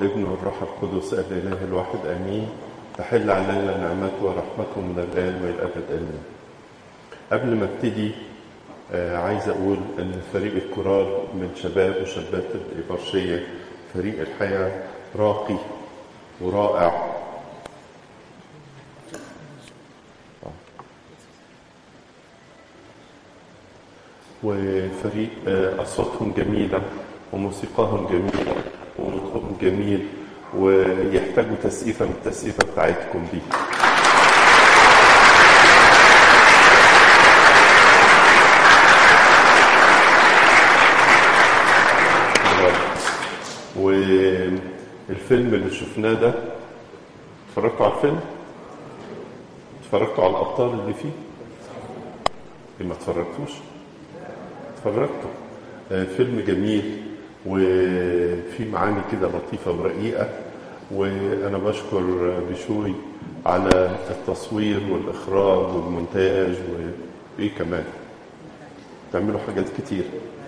والابن والروح القدس الإله الواحد آمين تحل علينا نعمته ورحمته من الآن وإلى الأبد آمين قبل ما ابتدي آه، عايز أقول إن فريق الكورال من شباب وشابات الإبرشية فريق الحياة راقي ورائع وفريق آه، أصواتهم جميلة وموسيقاهم جميلة ونطقهم جميل ويحتاجوا تسقيفة من التسقيفة بتاعتكم دي والفيلم اللي شفناه ده اتفرجتوا على الفيلم؟ اتفرجتوا على الأبطال اللي فيه؟ اللي ما اتفرجتوش؟ اتفرجتوا آه، فيلم جميل وفي معاني كده لطيفة ورقيقة وأنا بشكر بشوي على التصوير والإخراج والمونتاج وإيه كمان تعملوا حاجات كتير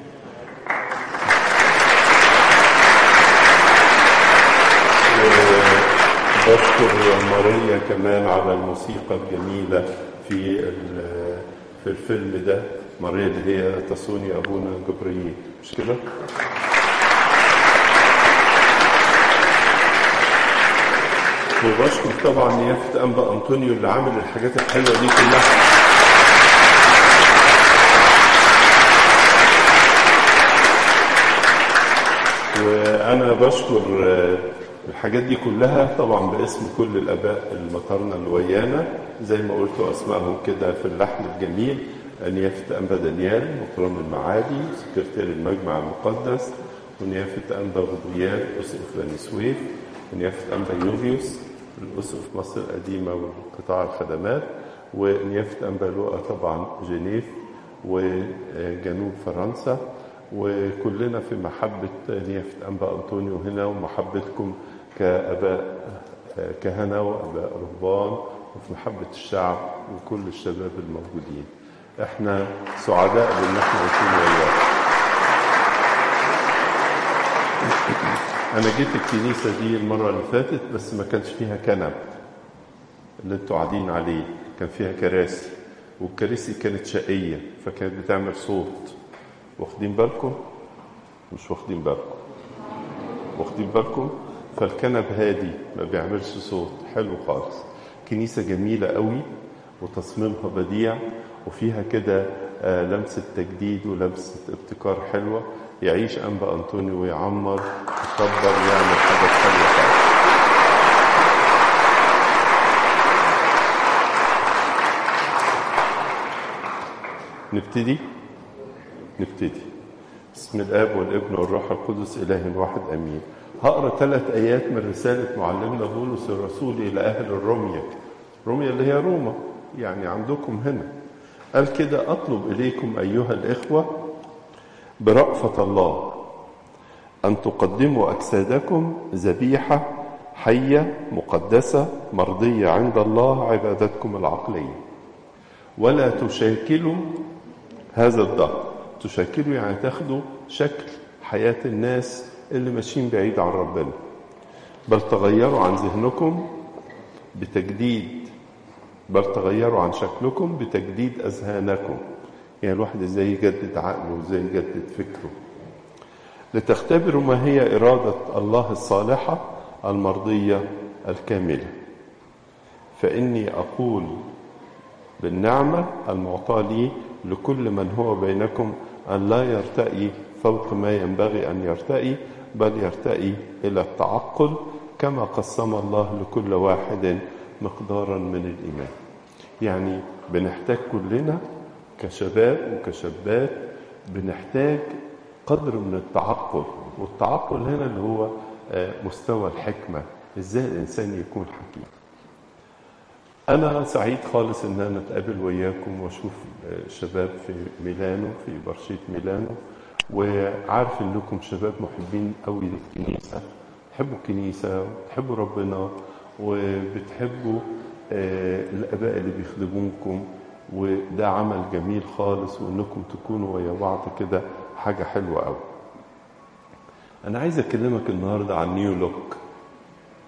بشكر ماريا كمان على الموسيقى الجميلة في ال- في الفيلم ده ماريا اللي هي تصوني أبونا جبريل مش كده؟ وبشكر طبعا نيافة أنبا أنطونيو اللي عامل الحاجات الحلوة دي كلها وأنا بشكر آه، الحاجات دي كلها طبعا باسم كل الآباء المطرنة اللي ويانا زي ما قلتوا أسمائهم كده في اللحن الجميل نيافة أنبا دانيال مطران المعادي سكرتير المجمع المقدس ونيافة أنبا غضيان أسقف بني سويف ونيافة أنبا يوليوس الأسقف مصر القديمة وقطاع الخدمات ونيافة أنبا لوقا طبعا جنيف وجنوب فرنسا وكلنا في محبة نيافة أنبا أنطونيو هنا ومحبتكم كأباء كهنة وأباء رهبان وفي محبة الشعب وكل الشباب الموجودين احنا سعداء بان احنا نكون وياكم انا جيت الكنيسة دي المرة اللي فاتت بس ما كانش فيها كنب اللي انتوا قاعدين عليه كان فيها كراسي والكراسي كانت شقية فكانت بتعمل صوت واخدين بالكم مش واخدين بالكم واخدين بالكم فالكنب هادي ما بيعملش صوت حلو خالص كنيسة جميلة قوي وتصميمها بديع وفيها كده آه، لمسة تجديد ولمسة ابتكار حلوة يعيش أنبا أنطونيو ويعمر يكبر ويعمل حاجات حلوة خالص نبتدي نبتدي بسم الاب والابن والروح القدس اله واحد امين هقرا ثلاث ايات من رساله معلمنا بولس الرسول الى اهل الروميه روميا اللي هي روما يعني عندكم هنا قال كده اطلب اليكم ايها الاخوه برأفة الله أن تقدموا أجسادكم ذبيحة حية مقدسة مرضية عند الله عبادتكم العقلية ولا تشاكلوا هذا الدهر تشاكلوا يعني تاخدوا شكل حياة الناس اللي ماشيين بعيد عن ربنا بل تغيروا عن ذهنكم بتجديد بل تغيروا عن شكلكم بتجديد أذهانكم يعني الواحد ازاي يجدد عقله وازاي يجدد فكره لتختبروا ما هي إرادة الله الصالحة المرضية الكاملة فإني أقول بالنعمة المعطاة لي لكل من هو بينكم أن لا يرتئي فوق ما ينبغي أن يرتئي بل يرتئي إلى التعقل كما قسم الله لكل واحد مقدارا من الإيمان يعني بنحتاج كلنا كشباب وكشابات بنحتاج قدر من التعقل والتعقل هنا اللي هو آه، مستوى الحكمة ازاي الانسان يكون حكيم انا سعيد خالص ان انا اتقابل وياكم واشوف آه، شباب في ميلانو في برشية ميلانو وعارف انكم شباب محبين قوي للكنيسة تحبوا الكنيسة وتحبوا ربنا وبتحبوا آه، الاباء اللي بيخدموكم وده عمل جميل خالص وانكم تكونوا ويا بعض كده حاجة حلوة قوي انا عايز اكلمك النهارده عن نيو لوك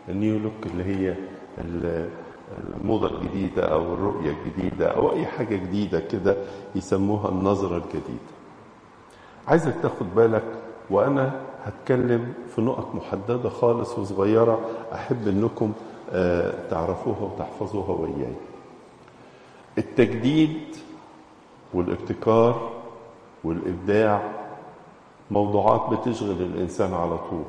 النيو لوك اللي هي الموضة الجديدة أو الرؤية الجديدة أو أي حاجة جديدة كده يسموها النظرة الجديدة عايزك تاخد بالك وأنا هتكلم في نقط محددة خالص وصغيرة أحب أنكم تعرفوها وتحفظوها وياي التجديد والابتكار والإبداع موضوعات بتشغل الإنسان على طول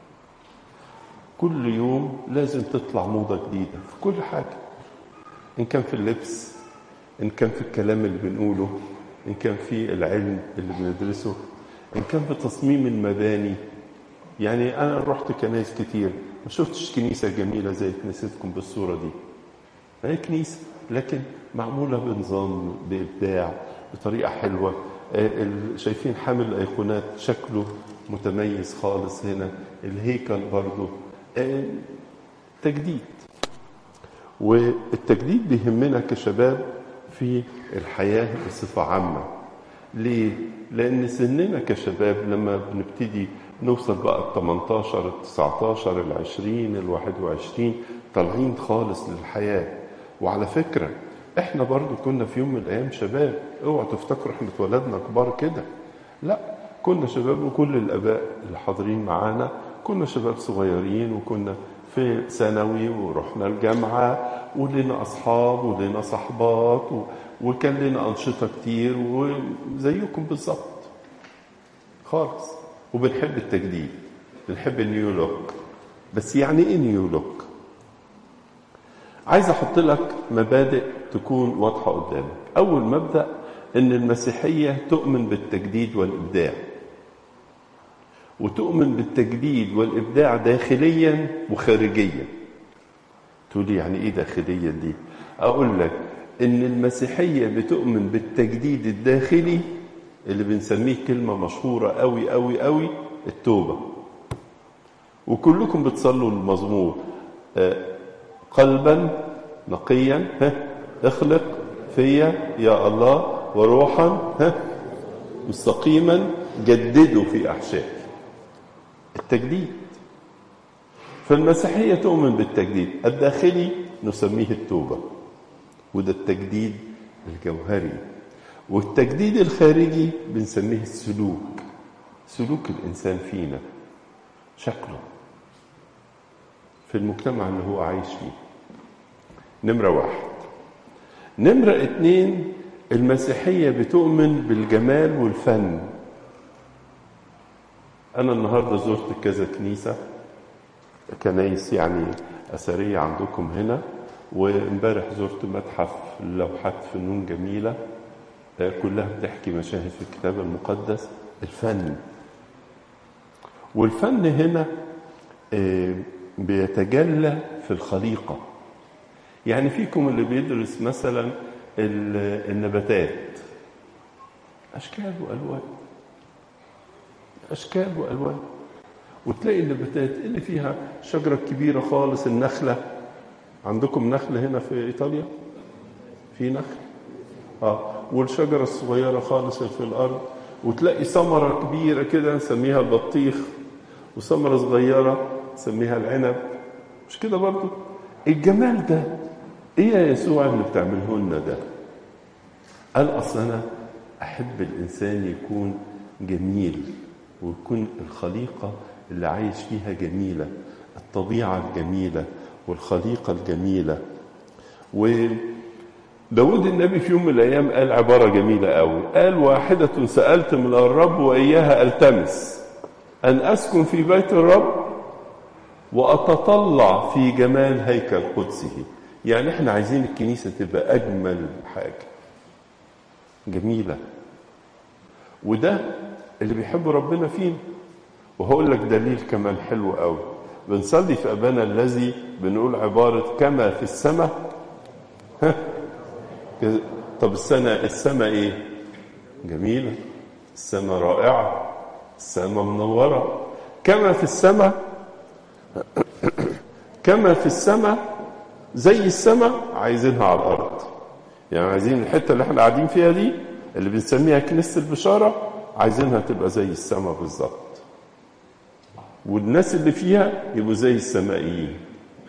كل يوم لازم تطلع موضة جديدة في كل حاجة إن كان في اللبس إن كان في الكلام اللي بنقوله إن كان في العلم اللي بندرسه إن كان في تصميم المباني يعني أنا رحت كنايس كتير ما شفتش كنيسة جميلة زي كنيستكم بالصورة دي هي كنيسة لكن معمولة بنظام بإبداع بطريقة حلوة شايفين حامل الأيقونات شكله متميز خالص هنا الهيكل برضه تجديد والتجديد بيهمنا كشباب في الحياة بصفة عامة ليه؟ لأن سننا كشباب لما بنبتدي نوصل بقى ال 18 ال 19 ال 20 ال 21 طالعين خالص للحياة وعلى فكرة احنا برضو كنا في يوم من الأيام شباب اوعوا تفتكروا احنا اتولدنا كبار كده لا كنا شباب وكل الآباء اللي حاضرين معانا كنا شباب صغيرين وكنا في ثانوي ورحنا الجامعة ولنا أصحاب ولنا صحبات و... وكان لنا أنشطة كتير وزيكم بالظبط خالص وبنحب التجديد بنحب النيو لوك بس يعني ايه نيو لوك عايز احط لك مبادئ تكون واضحه قدامك اول مبدا ان المسيحيه تؤمن بالتجديد والابداع وتؤمن بالتجديد والابداع داخليا وخارجيا تقول لي يعني ايه داخليا دي اقول لك ان المسيحيه بتؤمن بالتجديد الداخلي اللي بنسميه كلمه مشهوره قوي قوي قوي التوبه وكلكم بتصلوا المزمور قلبا نقيا ها اخلق فيا يا الله وروحا ها مستقيما جدده في احشائي التجديد فالمسيحيه تؤمن بالتجديد الداخلي نسميه التوبه وده التجديد الجوهري والتجديد الخارجي بنسميه السلوك سلوك الانسان فينا شكله في المجتمع اللي هو عايش فيه نمرة واحد نمرة اتنين المسيحية بتؤمن بالجمال والفن أنا النهاردة زرت كذا كنيسة كنايس يعني أثرية عندكم هنا وامبارح زرت متحف لوحات فنون جميلة كلها بتحكي مشاهد في الكتاب المقدس الفن والفن هنا بيتجلى في الخليقة يعني فيكم اللي بيدرس مثلا النباتات أشكال وألوان أشكال وألوان وتلاقي النباتات اللي فيها شجرة كبيرة خالص النخلة عندكم نخلة هنا في إيطاليا في نخل آه والشجرة الصغيرة خالص في الأرض وتلاقي ثمرة كبيرة كده نسميها البطيخ وثمرة صغيرة نسميها العنب مش كده برضو الجمال ده ايه يا يسوع اللي بتعمله لنا ده قال اصل انا احب الانسان يكون جميل ويكون الخليقه اللي عايش فيها جميله الطبيعه الجميله والخليقه الجميله وداود النبي في يوم من الايام قال عباره جميله قوي قال واحده سالت من الرب واياها التمس ان اسكن في بيت الرب وأتطلع في جمال هيكل قدسه يعني احنا عايزين الكنيسة تبقى أجمل حاجة جميلة وده اللي بيحب ربنا فينا وهقول لك دليل كمان حلو قوي بنصلي في أبانا الذي بنقول عبارة كما في السماء ها طب السنة السماء ايه جميلة السماء رائعة السماء منورة كما في السماء كما في السماء زي السماء عايزينها على الارض يعني عايزين الحته اللي احنا قاعدين فيها دي اللي بنسميها كنيسه البشاره عايزينها تبقى زي السماء بالظبط والناس اللي فيها يبقوا زي السمائيين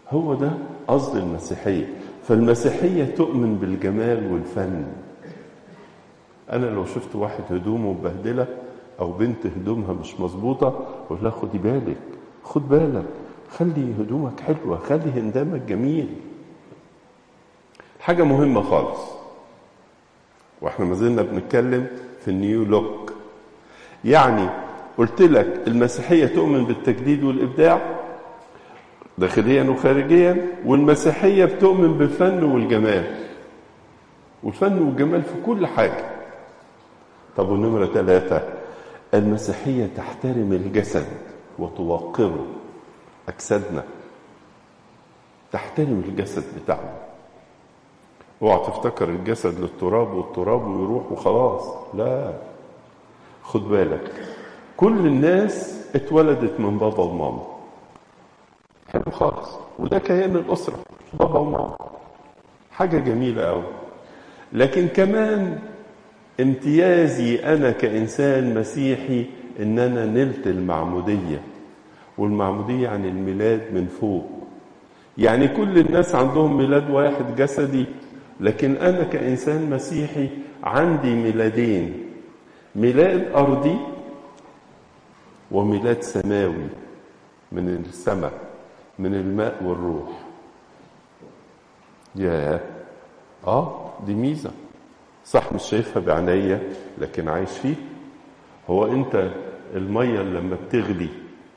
هو ده قصد المسيحية فالمسيحية تؤمن بالجمال والفن أنا لو شفت واحد هدومه مبهدلة أو بنت هدومها مش مظبوطة أقول لها خدي بالك خد بالك خلي هدومك حلوة خلي هندامك جميل حاجة مهمة خالص واحنا ما زلنا بنتكلم في النيو لوك يعني قلت لك المسيحية تؤمن بالتجديد والإبداع داخليا وخارجيا والمسيحية بتؤمن بالفن والجمال والفن والجمال في كل حاجة طب ونمرة ثلاثة المسيحية تحترم الجسد وتوقره أجسادنا تحترم الجسد بتاعنا اوعى تفتكر الجسد للتراب والتراب ويروح وخلاص لا خد بالك كل الناس اتولدت من بابا وماما حلو خالص وده كيان الأسرة بابا وماما حاجة جميلة أوي لكن كمان امتيازي أنا كإنسان مسيحي إن أنا نلت المعمودية والمعمودية عن الميلاد من فوق يعني كل الناس عندهم ميلاد واحد جسدي لكن أنا كإنسان مسيحي عندي ميلادين ميلاد أرضي وميلاد سماوي من السماء من الماء والروح يا اه دي ميزه صح مش شايفها بعينيا لكن عايش فيه هو انت الميه لما بتغلي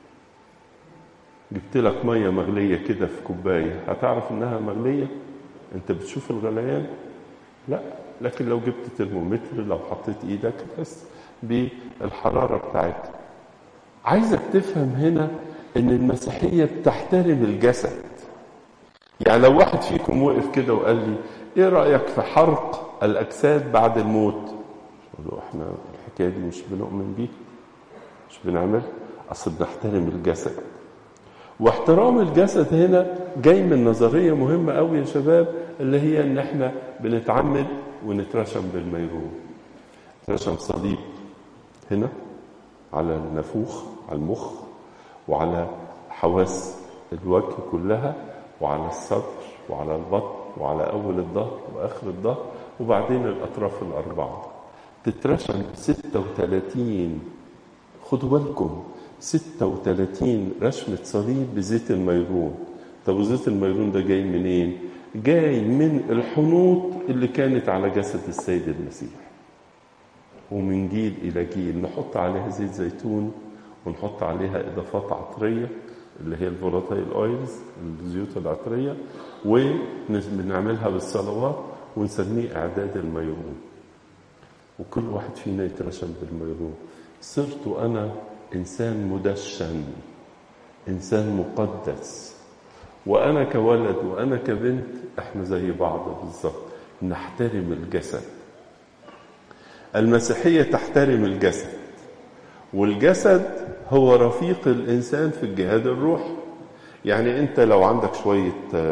جبت لك ميه مغليه كده في كوبايه هتعرف انها مغليه انت بتشوف الغليان لا لكن لو جبت ترمومتر لو حطيت ايدك تحس بالحراره بتاعتها عايزك تفهم هنا ان المسيحيه بتحترم الجسد يعني لو واحد فيكم وقف كده وقال لي ايه رايك في حرق الاجساد بعد الموت اقول له احنا الحكايه دي مش بنؤمن بيها مش بنعمل اصل بنحترم الجسد واحترام الجسد هنا جاي من نظريه مهمه قوي يا شباب اللي هي ان احنا بنتعمد ونترشم بالميرون نترشم صليب هنا على النافوخ على المخ وعلى حواس الوجه كلها وعلى الصدر وعلى البطن وعلى أول الظهر وآخر الظهر وبعدين الأطراف الأربعة تترشم 36 خدوا بالكم 36 رشمة صليب بزيت الميرون طب وزيت الميرون ده جاي منين؟ جاي من الحنوط اللي كانت على جسد السيد المسيح ومن جيل إلى جيل نحط عليها زيت زيتون ونحط عليها إضافات عطرية اللي هي الفولاتايل اويلز الزيوت العطرية وبنعملها بالصلوات ونسميه إعداد الميرون وكل واحد فينا يترشم بالميرون صرت أنا إنسان مدشن إنسان مقدس وأنا كولد وأنا كبنت إحنا زي بعض بالظبط نحترم الجسد المسيحية تحترم الجسد والجسد هو رفيق الإنسان في الجهاد الروحي يعني أنت لو عندك شوية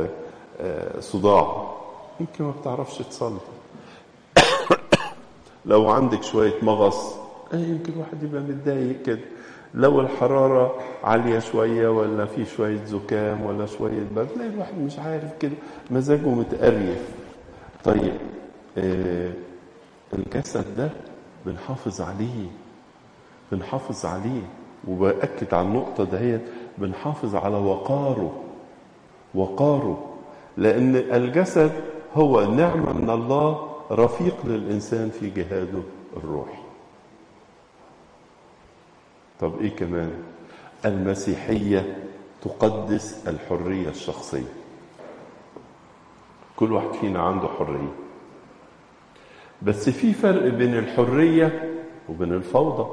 صداع يمكن ما بتعرفش تصلي لو عندك شوية مغص يمكن واحد يبقى متضايق كده لو الحرارة عالية شوية ولا في شوية زكام ولا شوية برد تلاقي الواحد مش عارف كده مزاجه متقريف طيب آه الجسد ده بنحافظ عليه بنحافظ عليه وبأكد على النقطة دهيت بنحافظ على وقاره وقاره لأن الجسد هو نعمة من الله رفيق للإنسان في جهاده الروحي طب إيه كمان المسيحية تقدس الحرية الشخصية كل واحد فينا عنده حرية بس في فرق بين الحرية وبين الفوضى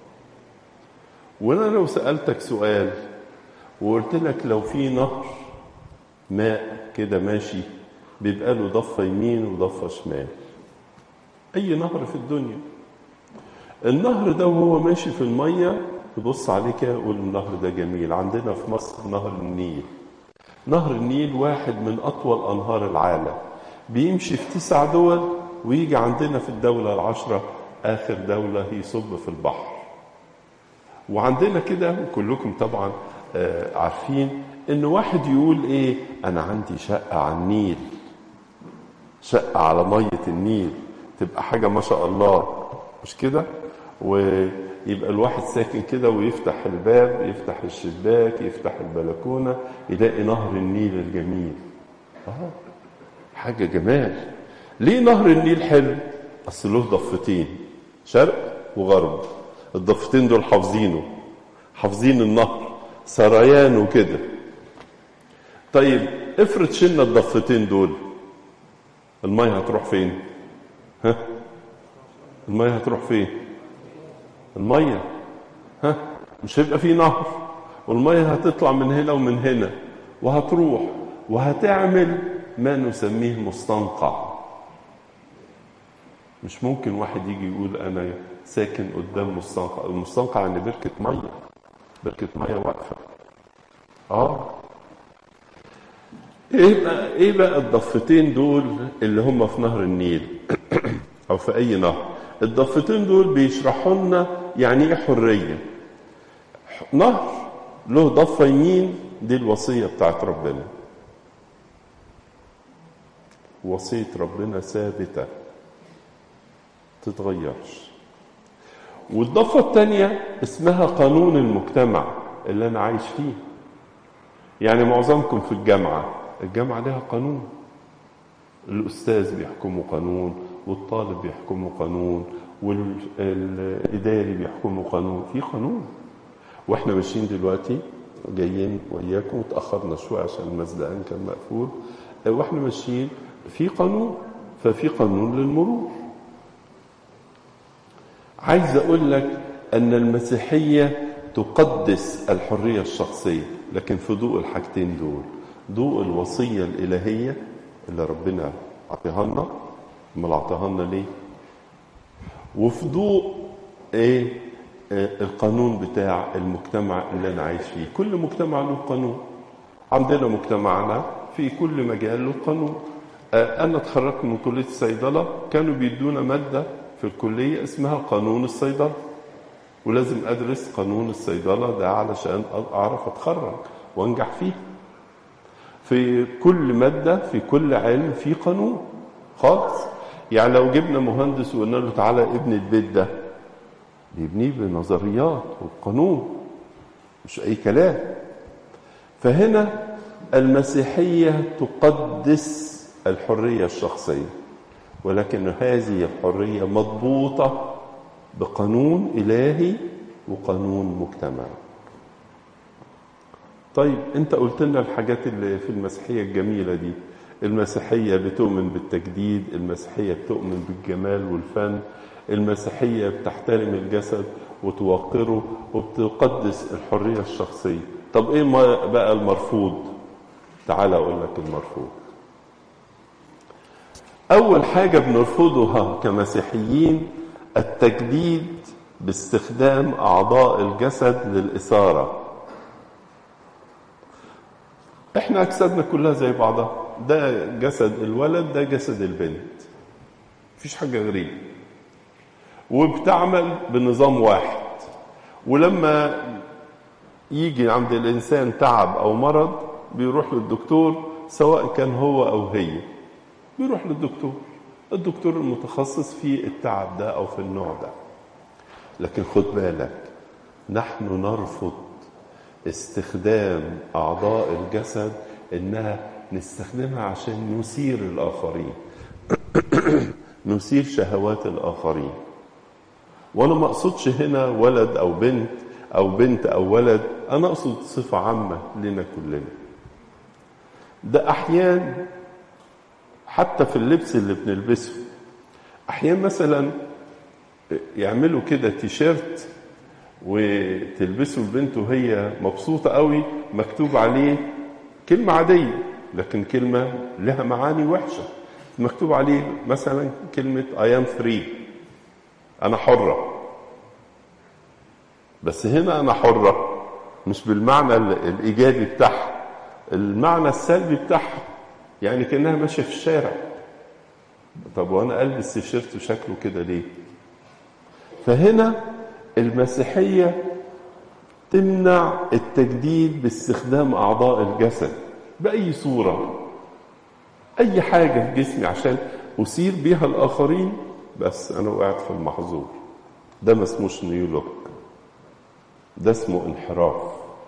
وانا لو سألتك سؤال وقلت لك لو في نهر ماء كده ماشي بيبقى له ضفة يمين وضفة شمال أي نهر في الدنيا النهر ده وهو ماشي في المية تبص عليه كده يقول النهر ده جميل عندنا في مصر نهر النيل نهر النيل واحد من أطول أنهار العالم بيمشي في تسع دول ويجي عندنا في الدولة العشرة آخر دولة يصب في البحر وعندنا كده وكلكم طبعا آه، عارفين ان واحد يقول ايه انا عندي شقه على النيل شقه على ميه النيل تبقى حاجه ما شاء الله مش كده ويبقى الواحد ساكن كده ويفتح الباب يفتح الشباك يفتح البلكونه يلاقي نهر النيل الجميل اه حاجه جمال ليه نهر النيل حلو اصل له ضفتين شرق وغرب الضفتين دول حافظينه حافظين النهر سريانه كده طيب افرض شلنا الضفتين دول المية هتروح فين ها المية هتروح فين المية ها مش هيبقى فيه نهر والمية هتطلع من هنا ومن هنا وهتروح وهتعمل ما نسميه مستنقع مش ممكن واحد يجي يقول انا ساكن قدام مستنقع المستنقع يعني بركة مية بركة مية واقفة اه ايه بقى ايه بقى الضفتين دول اللي هم في نهر النيل او في اي نهر الضفتين دول بيشرحوا لنا يعني ايه حريه نهر له ضفه يمين دي الوصيه بتاعت ربنا وصيه ربنا ثابته تتغيرش والضفه الثانيه اسمها قانون المجتمع اللي انا عايش فيه يعني معظمكم في الجامعه الجامعة لها قانون الأستاذ بيحكموا قانون والطالب بيحكموا قانون والإداري بيحكموا قانون في قانون واحنا ماشيين دلوقتي جايين وإياكم وتأخرنا شوية عشان المزدقان كان مقفول واحنا ماشيين في قانون ففي قانون للمرور عايز أقول لك أن المسيحية تقدس الحرية الشخصية لكن في ضوء الحاجتين دول ضوء الوصية الإلهية اللي ربنا أعطيها لنا أمال أعطيها لنا ليه؟ وفي ضوء إيه؟ آه القانون بتاع المجتمع اللي أنا عايش فيه كل مجتمع له قانون عندنا مجتمعنا في كل مجال له قانون آه أنا اتخرجت من كلية الصيدلة كانوا بيدونا مادة في الكلية اسمها قانون الصيدلة ولازم أدرس قانون الصيدلة ده علشان أعرف أتخرج وأنجح فيه في كل مادة في كل علم في قانون خالص يعني لو جبنا مهندس وقلنا له تعالى ابني البيت ده بيبنيه بنظريات وقانون مش أي كلام فهنا المسيحية تقدس الحرية الشخصية ولكن هذه الحرية مضبوطة بقانون إلهي وقانون مجتمعي طيب انت قلت لنا الحاجات اللي في المسيحية الجميلة دي المسيحية بتؤمن بالتجديد المسيحية بتؤمن بالجمال والفن المسيحية بتحترم الجسد وتوقره وبتقدس الحرية الشخصية طب ايه بقى المرفوض تعال اقول لك المرفوض اول حاجة بنرفضها كمسيحيين التجديد باستخدام اعضاء الجسد للاثاره احنا اجسادنا كلها زي بعضها ده جسد الولد ده جسد البنت مفيش حاجه غريبه وبتعمل بنظام واحد ولما يجي عند الانسان تعب او مرض بيروح للدكتور سواء كان هو او هي بيروح للدكتور الدكتور المتخصص في التعب ده او في النوع ده لكن خد بالك نحن نرفض استخدام أعضاء الجسد إنها نستخدمها عشان نثير الآخرين نثير شهوات الآخرين وأنا ما أقصدش هنا ولد أو بنت أو بنت أو ولد أنا أقصد صفة عامة لنا كلنا ده أحيان حتى في اللبس اللي بنلبسه أحيان مثلا يعملوا كده تيشيرت وتلبسه البنت وهي مبسوطة قوي مكتوب عليه كلمة عادية لكن كلمة لها معاني وحشة مكتوب عليه مثلا كلمة I am free أنا حرة بس هنا أنا حرة مش بالمعنى الإيجابي بتاعها المعنى السلبي بتاعها يعني كأنها ماشية في الشارع طب وأنا ألبس تيشيرت شكله كده ليه فهنا المسيحية تمنع التجديد باستخدام أعضاء الجسد بأي صورة أي حاجة في جسمي عشان أثير بيها الآخرين بس أنا وقعت في المحظور ده ما اسموش نيولوك ده اسمه انحراف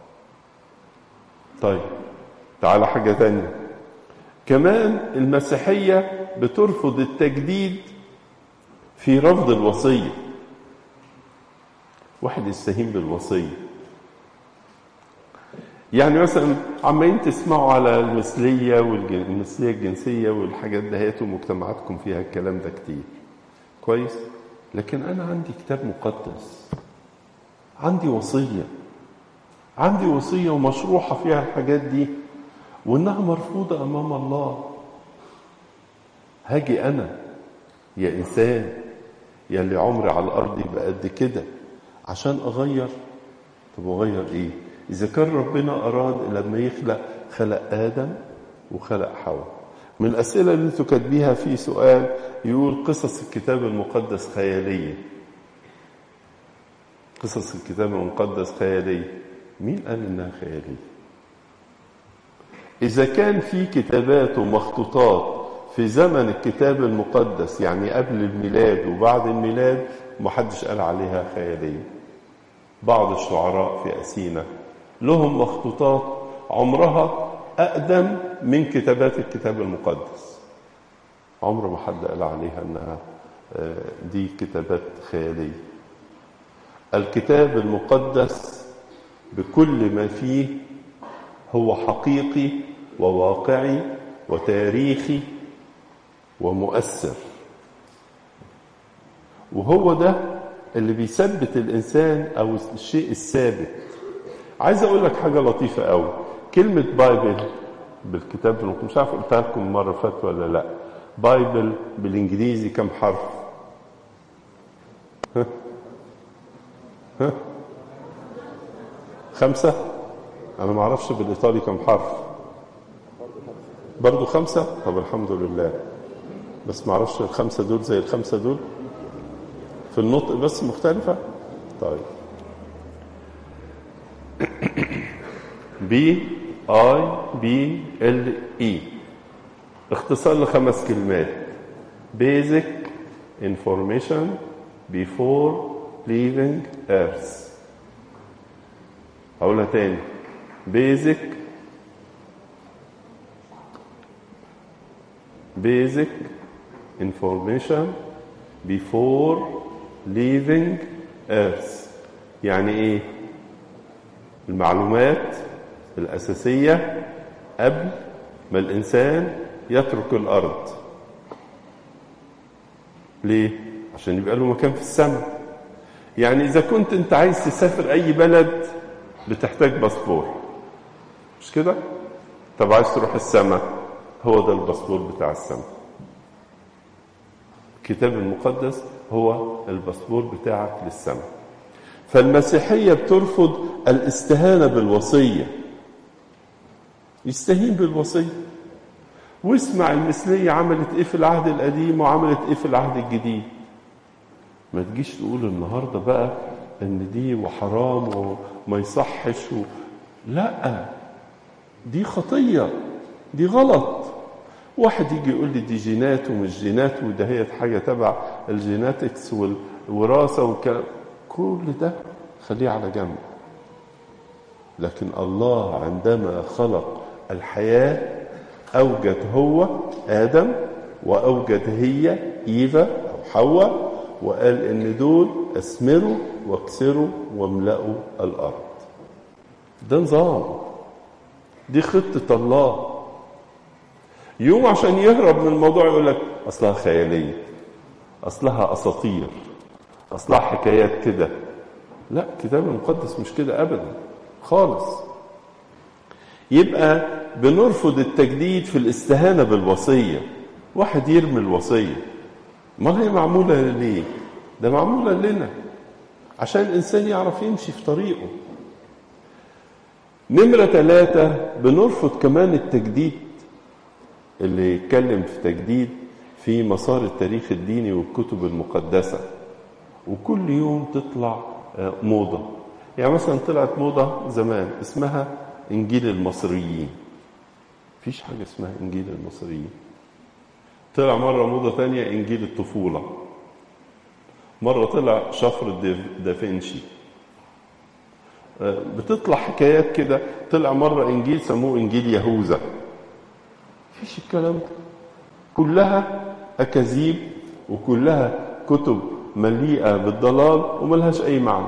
طيب تعالى حاجة تانية كمان المسيحية بترفض التجديد في رفض الوصية واحد يستهين بالوصية يعني مثلا عمالين تسمعوا على المثلية والمثلية الجنسية والحاجات دهيت ومجتمعاتكم فيها الكلام ده كتير كويس لكن أنا عندي كتاب مقدس عندي وصية عندي وصية ومشروحة فيها الحاجات دي وإنها مرفوضة أمام الله هاجي أنا يا إنسان يا اللي عمري على الأرض يبقى قد كده عشان أغير طب أغير إيه؟ إذا كان ربنا أراد لما يخلق خلق آدم وخلق حواء من الأسئلة اللي أنتوا كاتبيها في سؤال يقول قصص الكتاب المقدس خيالية قصص الكتاب المقدس خيالية مين قال إنها خيالية إذا كان في كتابات ومخطوطات في زمن الكتاب المقدس يعني قبل الميلاد وبعد الميلاد محدش قال عليها خيالية بعض الشعراء في أثينا لهم مخطوطات عمرها أقدم من كتابات الكتاب المقدس عمر ما حد قال عليها أنها دي كتابات خيالية الكتاب المقدس بكل ما فيه هو حقيقي وواقعي وتاريخي ومؤثر وهو ده اللي بيثبت الإنسان أو الشيء الثابت عايز أقول لك حاجة لطيفة قوي كلمة بايبل بالكتاب مش عارف قلتها لكم المرة فاتت ولا لا بايبل بالإنجليزي كم حرف ها ها خمسة أنا ما أعرفش بالإيطالي كم حرف برضو خمسة طب الحمد لله بس ما أعرفش الخمسة دول زي الخمسة دول في النطق بس مختلفة طيب بي اي بي ال اي اختصار لخمس كلمات basic information before leaving earth هقولها تاني basic basic information before leaving earth يعني ايه المعلومات الأساسية قبل ما الإنسان يترك الأرض ليه؟ عشان يبقى له مكان في السماء يعني إذا كنت أنت عايز تسافر أي بلد بتحتاج باسبور مش كده؟ طب عايز تروح السماء هو ده الباسبور بتاع السماء الكتاب المقدس هو الباسبور بتاعك للسماء فالمسيحية بترفض الاستهانة بالوصية يستهين بالوصية واسمع المثلية عملت ايه في العهد القديم وعملت ايه في العهد الجديد ما تجيش تقول النهاردة بقى ان دي وحرام وما يصحش و... لا دي خطية دي غلط واحد يجي يقول لي دي جينات ومش جينات وده هي حاجة تبع الجيناتكس والوراثة والكلام كل ده خليه على جنب لكن الله عندما خلق الحياة أوجد هو آدم وأوجد هي إيفا أو حواء وقال إن دول أثمروا واكسروا واملأوا الأرض ده نظام دي خطة الله يوم عشان يهرب من الموضوع يقول لك أصلها خيالية أصلها أساطير أصلها حكايات كده لا الكتاب المقدس مش كده أبدا خالص يبقى بنرفض التجديد في الاستهانة بالوصية واحد يرمي الوصية ما هي معمولة ليه ده معمولة لنا عشان الإنسان يعرف يمشي في طريقه نمرة ثلاثة بنرفض كمان التجديد اللي يتكلم في تجديد في مسار التاريخ الديني والكتب المقدسة وكل يوم تطلع موضة يعني مثلا طلعت موضة زمان اسمها إنجيل المصريين مفيش حاجة اسمها إنجيل المصريين طلع مرة موضة تانية إنجيل الطفولة مرة طلع شفرة دافنشي بتطلع حكايات كده طلع مرة إنجيل سموه إنجيل يهوذا مفيش الكلام ده كلها أكاذيب وكلها كتب مليئة بالضلال وملهاش أي معنى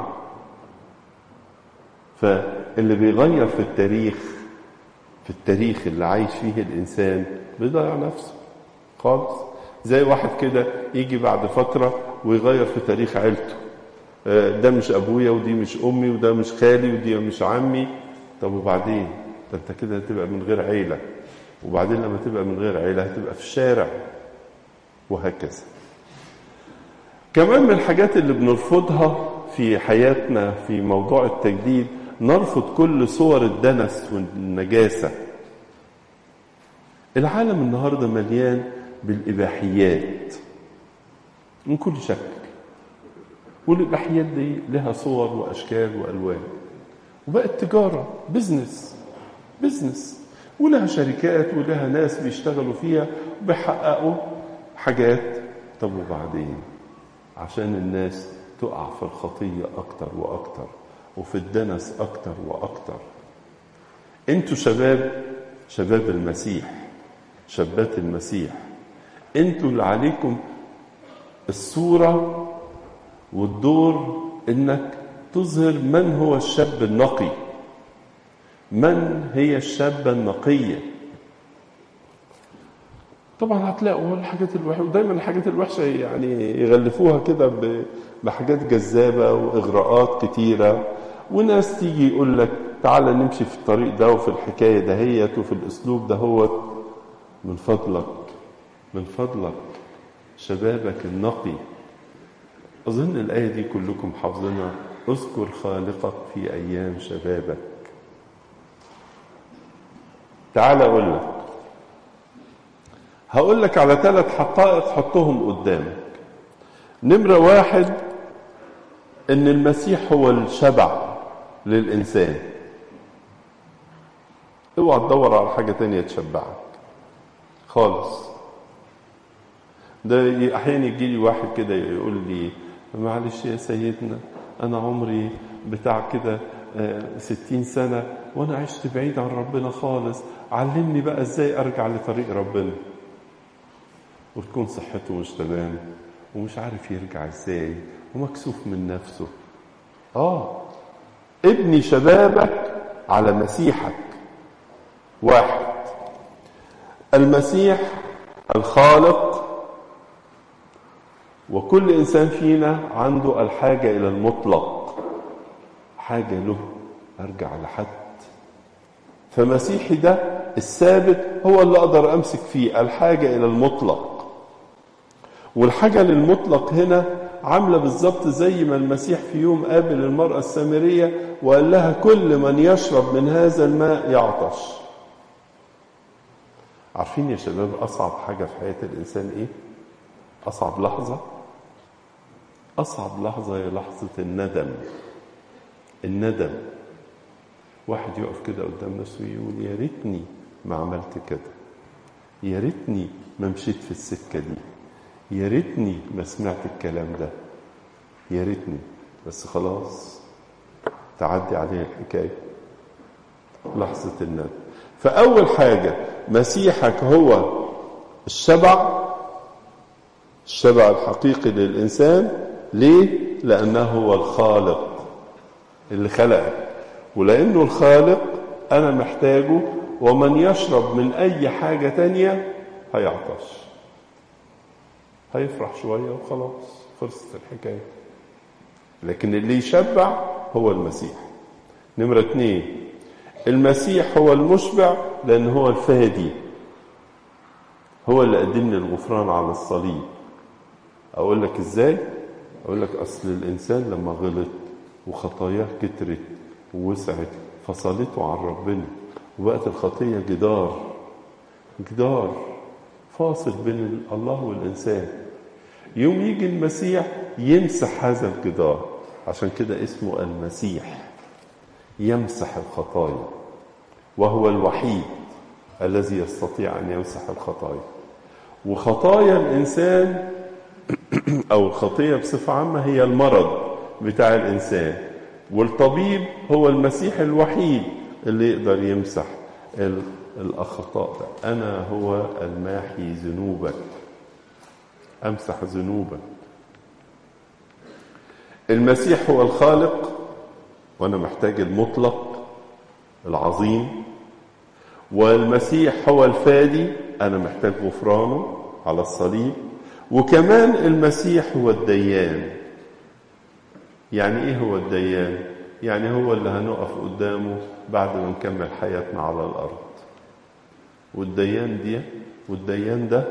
فاللي بيغير في التاريخ في التاريخ اللي عايش فيه الإنسان بيضيع نفسه خالص زي واحد كده يجي بعد فترة ويغير في تاريخ عيلته ده مش أبويا ودي مش أمي وده مش خالي ودي مش عمي طب وبعدين ده أنت كده هتبقى من غير عيلة وبعدين لما تبقى من غير عيلة هتبقى في الشارع وهكذا كمان من الحاجات اللي بنرفضها في حياتنا في موضوع التجديد نرفض كل صور الدنس والنجاسة العالم النهاردة مليان بالإباحيات من كل شكل والإباحيات دي لها صور وأشكال وألوان وبقت تجارة بزنس بزنس ولها شركات ولها ناس بيشتغلوا فيها وبيحققوا حاجات طب وبعدين عشان الناس تقع في الخطية أكتر وأكتر وفي الدنس أكتر وأكتر انتوا شباب شباب المسيح شابات المسيح انتوا اللي عليكم الصورة والدور انك تظهر من هو الشاب النقي من هي الشابة النقية طبعا هتلاقوا الحاجات الوحشة ودايما الحاجات الوحشة يعني يغلفوها كده بحاجات جذابة وإغراءات كتيرة وناس تيجي يقول لك تعالى نمشي في الطريق ده وفي الحكاية دهيت وفي الأسلوب دهوت من فضلك من فضلك شبابك النقي أظن الآية دي كلكم حافظينها اذكر خالقك في أيام شبابك تعال أقول لك هقول لك على ثلاث حقائق حطهم قدامك نمرة واحد إن المسيح هو الشبع للإنسان اوعى تدور على حاجة تانية تشبعك خالص ده أحيانا يجي لي واحد كده يقول لي معلش يا سيدنا أنا عمري بتاع كده ستين سنة وأنا عشت بعيد عن ربنا خالص علمني بقى إزاي أرجع لطريق ربنا وتكون صحته مش تمام ومش عارف يرجع إزاي ومكسوف من نفسه آه ابني شبابك على مسيحك واحد المسيح الخالق وكل انسان فينا عنده الحاجه الى المطلق حاجه له ارجع لحد فمسيحي ده الثابت هو اللي اقدر امسك فيه الحاجه الى المطلق والحاجه للمطلق هنا عامله بالظبط زي ما المسيح في يوم قابل المراه السامريه وقال لها كل من يشرب من هذا الماء يعطش عارفين يا شباب اصعب حاجه في حياه الانسان ايه اصعب لحظه اصعب لحظه هي لحظه الندم الندم واحد يقف كده قدام نفسه ويقول يا ريتني ما عملت كده يا ريتني ما مشيت في السكه دي يا ريتني ما سمعت الكلام ده يا ريتني بس خلاص تعدي عليه الحكايه لحظه الندم فاول حاجه مسيحك هو الشبع الشبع الحقيقي للإنسان ليه؟ لأنه هو الخالق اللي خلقك ولأنه الخالق أنا محتاجه ومن يشرب من أي حاجة تانية هيعطش هيفرح شوية وخلاص خلصت الحكاية لكن اللي يشبع هو المسيح نمرة اتنين المسيح هو المشبع لأن هو الفادي هو اللي قدم لي الغفران على الصليب اقول لك ازاي اقول لك اصل الانسان لما غلط وخطاياه كترت ووسعت فصلته عن ربنا وبقت الخطيه جدار جدار فاصل بين الله والانسان يوم يجي المسيح يمسح هذا الجدار عشان كده اسمه المسيح يمسح الخطايا وهو الوحيد الذي يستطيع ان يمسح الخطايا وخطايا الانسان او الخطيه بصفه عامه هي المرض بتاع الانسان والطبيب هو المسيح الوحيد اللي يقدر يمسح الاخطاء ده انا هو الماحي ذنوبك امسح ذنوبك المسيح هو الخالق وانا محتاج المطلق العظيم والمسيح هو الفادي انا محتاج غفرانه على الصليب وكمان المسيح هو الديان يعني ايه هو الديان يعني هو اللي هنقف قدامه بعد ما نكمل حياتنا على الارض والديان دي والديان ده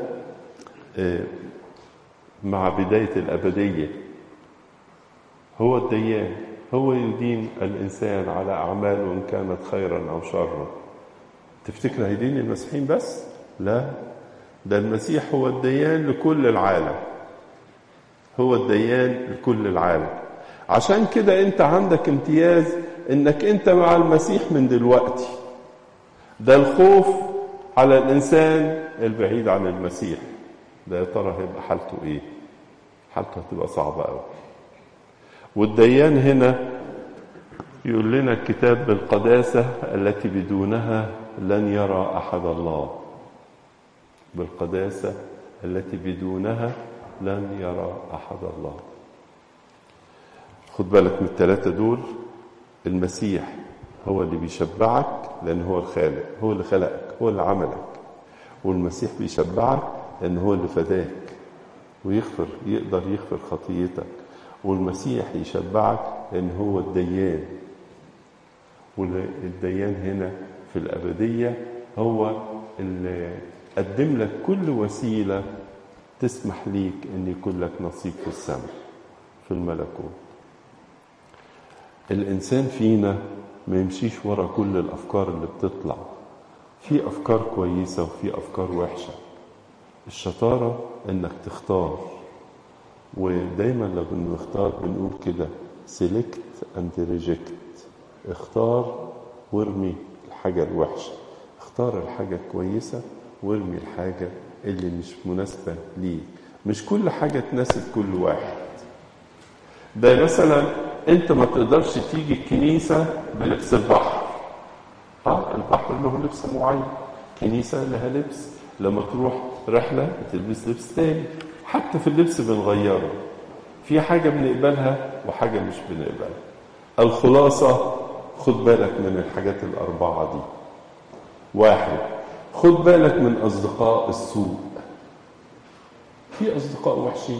مع بدايه الابديه هو الديان هو يدين الانسان على اعماله ان كانت خيرا او شرا تفتكر هيدين المسيحيين بس لا ده المسيح هو الديان لكل العالم هو الديان لكل العالم عشان كده انت عندك امتياز انك انت مع المسيح من دلوقتي ده الخوف على الانسان البعيد عن المسيح ده يا ترى هيبقى حالته ايه حالته هتبقى صعبه قوي والديان هنا يقول لنا الكتاب بالقداسه التي بدونها لن يرى احد الله بالقداسه التي بدونها لن يرى احد الله خد بالك من الثلاثه دول المسيح هو اللي بيشبعك لان هو الخالق هو اللي خلقك هو اللي عملك والمسيح بيشبعك لان هو اللي فداك ويغفر يقدر يغفر خطيتك والمسيح يشبعك لان هو الديان والديان هنا في الابديه هو اللي قدم لك كل وسيله تسمح ليك ان يكون لك نصيب في السماء في الملكوت الانسان فينا ما يمشيش ورا كل الافكار اللي بتطلع في افكار كويسه وفي افكار وحشه الشطاره انك تختار ودايما لما بنختار بنقول كده سيلكت اند ريجكت اختار وارمي الحاجه الوحشه اختار الحاجه الكويسه وارمي الحاجه اللي مش مناسبه ليك مش كل حاجه تناسب كل واحد ده مثلا انت ما تقدرش تيجي الكنيسه بلبس البحر اه البحر له لبس معين كنيسه لها لبس لما تروح رحله بتلبس لبس تاني حتى في اللبس بنغيره في حاجه بنقبلها وحاجه مش بنقبلها الخلاصه خد بالك من الحاجات الاربعه دي واحد خد بالك من اصدقاء السوء في اصدقاء وحشين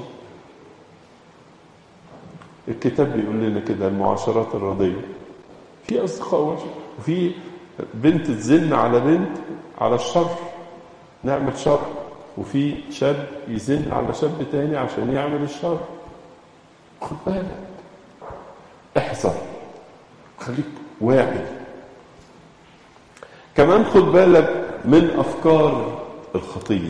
الكتاب بيقول لنا كده المعاشرات الرضيه في اصدقاء وحشين وفي بنت تزن على بنت على الشر نعمل شر وفي شاب يزن على شاب تاني عشان يعمل الشر خد بالك احذر خليك واعي كمان خد بالك من افكار الخطيه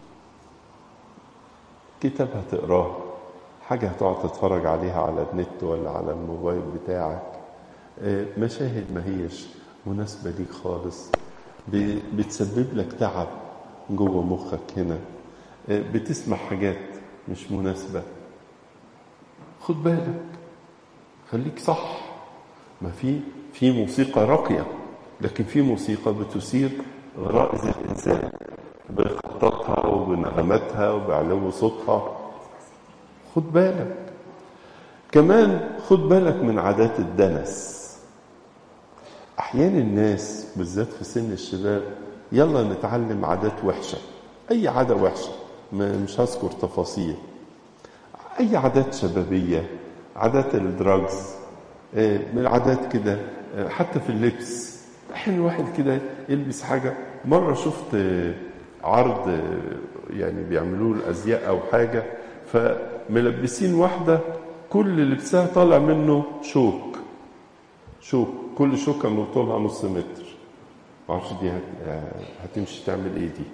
كتاب هتقراه حاجه هتقعد تتفرج عليها على النت ولا على الموبايل بتاعك مشاهد ما هيش مناسبه ليك خالص بتسبب لك تعب جوه مخك هنا بتسمع حاجات مش مناسبة خد بالك خليك صح ما في في موسيقى راقية لكن في موسيقى بتثير غرائز الإنسان بخططها وبنغماتها وبعلو صوتها خد بالك كمان خد بالك من عادات الدنس أحيانا الناس بالذات في سن الشباب يلا نتعلم عادات وحشة أي عادة وحشة مش هذكر تفاصيل أي عادات شبابية عادات الدراجز من العادات كده حتى في اللبس أحيانا الواحد كده يلبس حاجة مرة شفت عرض يعني بيعملوه الأزياء أو حاجة فملبسين واحدة كل لبسها طالع منه شوك شوك كل شوكة من طولها نص متر معرفش دي هتمشي تعمل ايه دي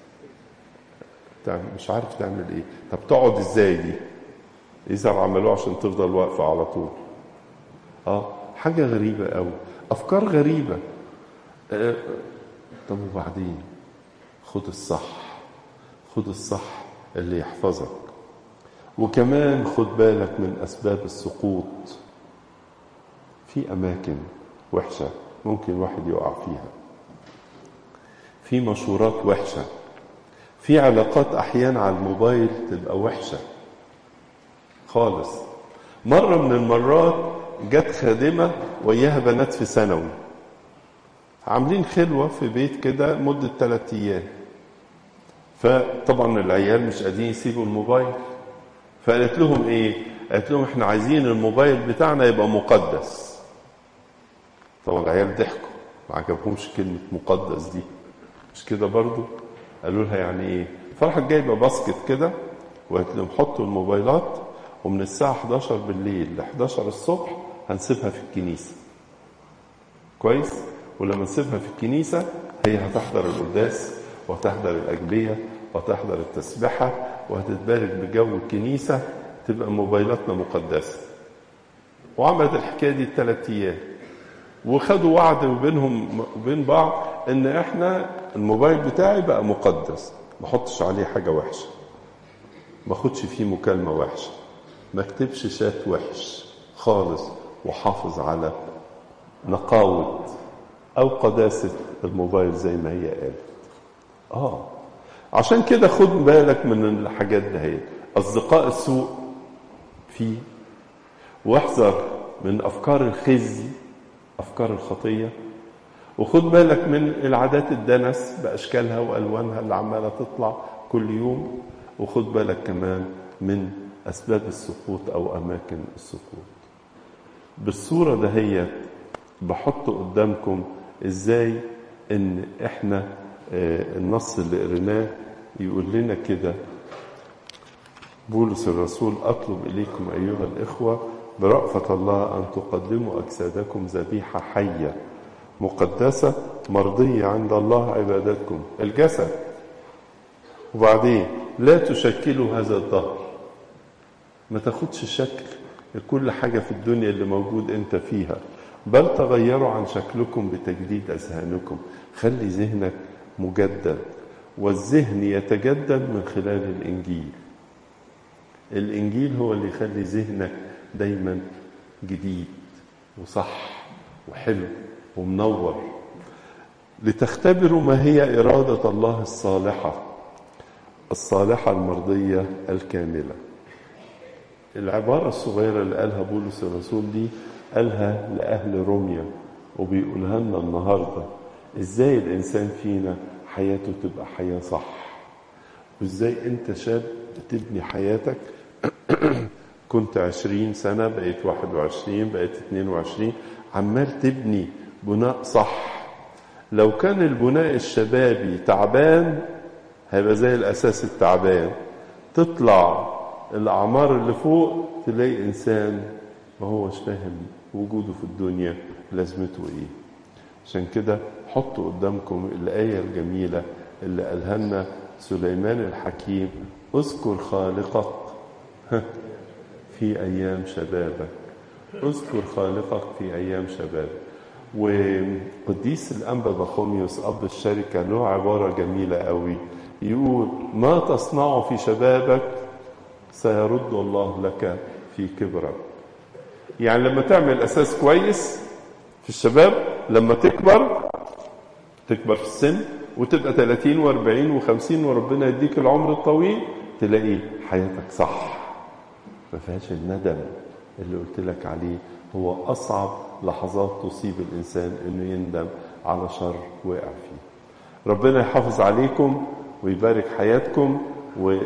تعمل مش عارف تعمل ايه طب تقعد ازاي دي اذا عملوه عشان تفضل واقفه على طول اه حاجه غريبه قوي افكار غريبه آه، طب وبعدين خد الصح خد الصح اللي يحفظك وكمان خد بالك من اسباب السقوط في اماكن وحشه ممكن واحد يقع فيها في مشورات وحشه في علاقات احيانا على الموبايل تبقى وحشه خالص مره من المرات جت خادمه وياها بنات في ثانوي عاملين خلوه في بيت كده مده ثلاثة ايام فطبعا العيال مش قادرين يسيبوا الموبايل فقالت لهم ايه قالت لهم احنا عايزين الموبايل بتاعنا يبقى مقدس طبعا العيال ضحكوا ما عجبهمش كلمه مقدس دي مش كده برضو قالوا لها يعني ايه فراحت جايبه باسكت كده وقالت لهم حطوا الموبايلات ومن الساعه 11 بالليل ل 11 الصبح هنسيبها في الكنيسه كويس ولما نسيبها في الكنيسه هي هتحضر القداس وهتحضر الاجبيه وهتحضر التسبحه وهتتبارك بجو الكنيسه تبقى موبايلاتنا مقدسه وعملت الحكايه دي ثلاث ايام وخدوا وعد بينهم وبين بعض ان احنا الموبايل بتاعي بقى مقدس ما احطش عليه حاجه وحشه ما اخدش فيه مكالمه وحشه ما اكتبش شات وحش خالص وحافظ على نقاوه او قداسه الموبايل زي ما هي قالت اه عشان كده خد بالك من الحاجات دهيت اصدقاء السوء فيه واحذر من افكار الخزي افكار الخطيه وخد بالك من العادات الدنس باشكالها والوانها اللي عماله تطلع كل يوم وخد بالك كمان من اسباب السقوط او اماكن السقوط بالصوره دهيت بحط قدامكم ازاي ان احنا آه، النص اللي قريناه يقول لنا كده بولس الرسول اطلب اليكم ايها الاخوه برأفة الله أن تقدموا أجسادكم ذبيحة حية مقدسة مرضية عند الله عبادتكم الجسد وبعدين لا تشكلوا هذا الظهر ما تاخدش شكل كل حاجة في الدنيا اللي موجود انت فيها بل تغيروا عن شكلكم بتجديد أذهانكم خلي ذهنك مجدد والذهن يتجدد من خلال الإنجيل الإنجيل هو اللي يخلي ذهنك دايما جديد وصح وحلو ومنور لتختبروا ما هي إرادة الله الصالحة الصالحة المرضية الكاملة العبارة الصغيرة اللي قالها بولس الرسول دي قالها لأهل روميا وبيقولها لنا النهاردة إزاي الإنسان فينا حياته تبقى حياة صح وإزاي أنت شاب تبني حياتك كنت عشرين سنة بقيت واحد وعشرين بقيت اتنين وعشرين عمال تبني بناء صح لو كان البناء الشبابي تعبان هيبقى زي الأساس التعبان تطلع الأعمار اللي فوق تلاقي إنسان ما هوش فاهم وجوده في الدنيا لازمته إيه عشان كده حطوا قدامكم الآية الجميلة اللي قالها لنا سليمان الحكيم اذكر خالقك في أيام شبابك اذكر خالقك في أيام شبابك وقديس الأنبا بخوميوس أب الشركة له عبارة جميلة قوي يقول ما تصنع في شبابك سيرد الله لك في كبرك يعني لما تعمل أساس كويس في الشباب لما تكبر تكبر في السن وتبقى 30 و40 و50 وربنا يديك العمر الطويل تلاقي حياتك صح ما فيهاش الندم اللي قلت لك عليه هو أصعب لحظات تصيب الإنسان إنه يندم على شر وقع فيه ربنا يحافظ عليكم ويبارك حياتكم و